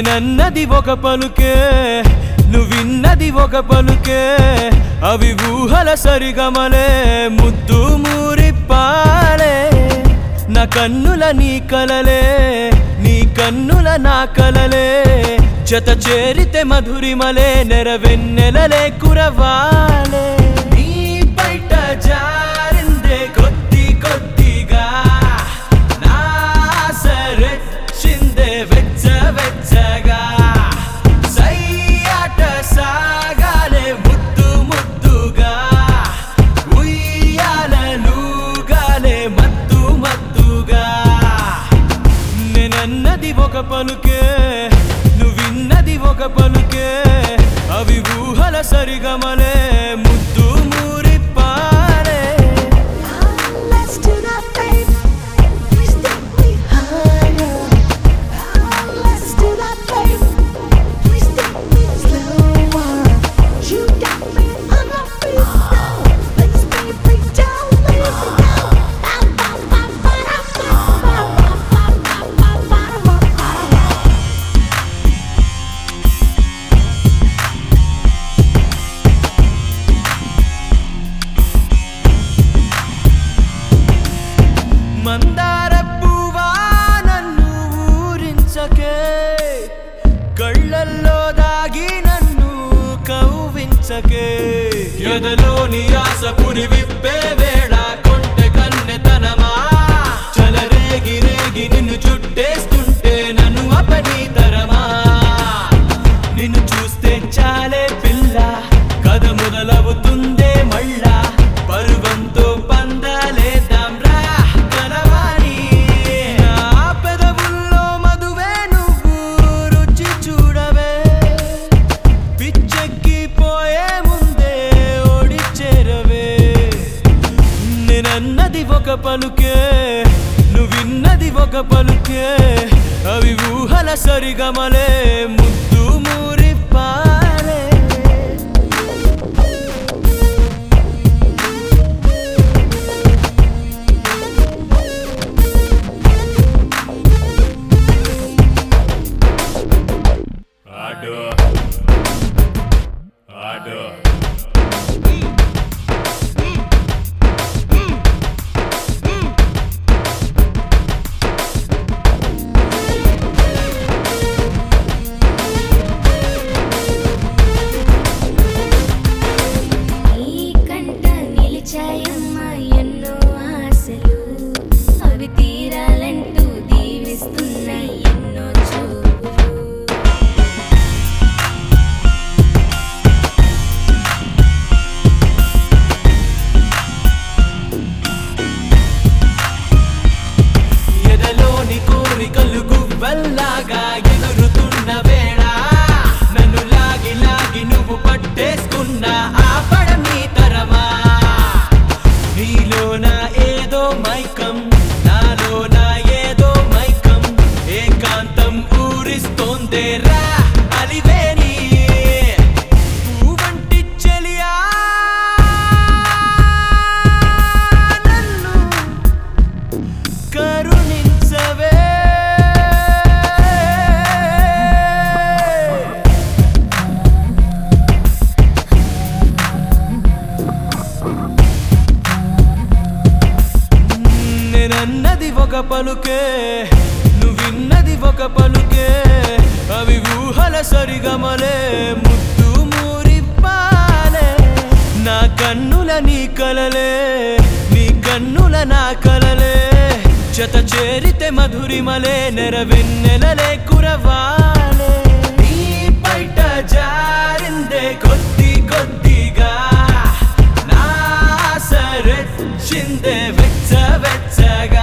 నేనన్నది ఒక పలుకే నువ్విన్నది ఒక పలుకే అవి ఊహల సరిగమలే ముద్దు మూరిప్పాలే నా కన్నుల నీ కలలే నీ కన్నుల నా కలలే జత చేరితే మధురిమలే నెరవెన్నెలలే కురవాలే నీ బయట జారిందే కొద్ది కొద్దిగా నా సరెచ్చిందే వెచ్చ వెచ్చగా సయ్యాట సాగాలే ముద్దు ముద్దుగా ఉయ్యాలలుగాలే మత్తు మత్తుగా నేనన్నది ఒక పలుకే నువ్విన్నది ఒక పలుకే అవి ఊహల సరిగమలే ముద్దు మూరిప్పాలే Let's do that, babe. Please take me higher. Let's do that, babe. Please take me slower. You got me on my feet now. Let's baby down, lay me down. Ba, ba, ba, ba, da, ba, ba, ba, ba, ba, ba, ba, ba, ba. మందార పువ్వా నన్ను ఊరించకే కళ్ళల్లో దాగి నన్ను కవ్వించకే ఎదలోని ఆశ పురి విప్పే వేళ కొంటె కన్నెతనమా చలరేగి రేగి నిన్ను చుట్టేస్తుంటే నన్ను అపని తరమా నిన్ను చూస్తే చాలే పిల్ల కథ మొదలవుతుందే మళ్ళా పరువంతో పందాలేద్దాం రా కలవాణి నా పెదవుల్లో మధువే నువ్వు రుచి చూడవే పిచ్చెక్కిపోయే ముందే ఓడి చేరవే నేనన్నది ఒక పలుకే నువ్విన్నది ఒక పలుకే అవి ఊహల సరిగమలే ముద్దు మూరిప్పాలే ఆడు ఆడు ఈ కంట నిలిచాయమ్మ ఎన్నో ఆశలు అవి తీరాలంటూ దీవిస్తున్నాయి ఎన్నో చూపులు ఎదలోని కోరికలు గువ్వల్లాగా ఎగురుతున్న వేళ నన్ను లాగి లాగి నువ్వు పట్టేసుకున్న ఆ పడమీ తరమా నీలోన ఏదో మైకం నాలోన ఏదో మైకం ఏకాంతం ఊరిస్తోందే రా అలివేని పువ్వంటి చెలియా నన్ను కరుణించవే నేనన్నది ఒక పలుకే నువ్విన్నది ఒక పలుకే అవి ఊహల సరిగమలే ముద్దు మూరిప్పాలే నా కన్నుల నీ కలలే నీ కన్నుల నా కలలే జత చేరితే మధురిమలే నెరవెన్నెలలే కురవాలే నీ బయట జారిందే కొద్ది కొద్దిగా నా సరెచ్చిందే వెచ్చ వెచ్చగా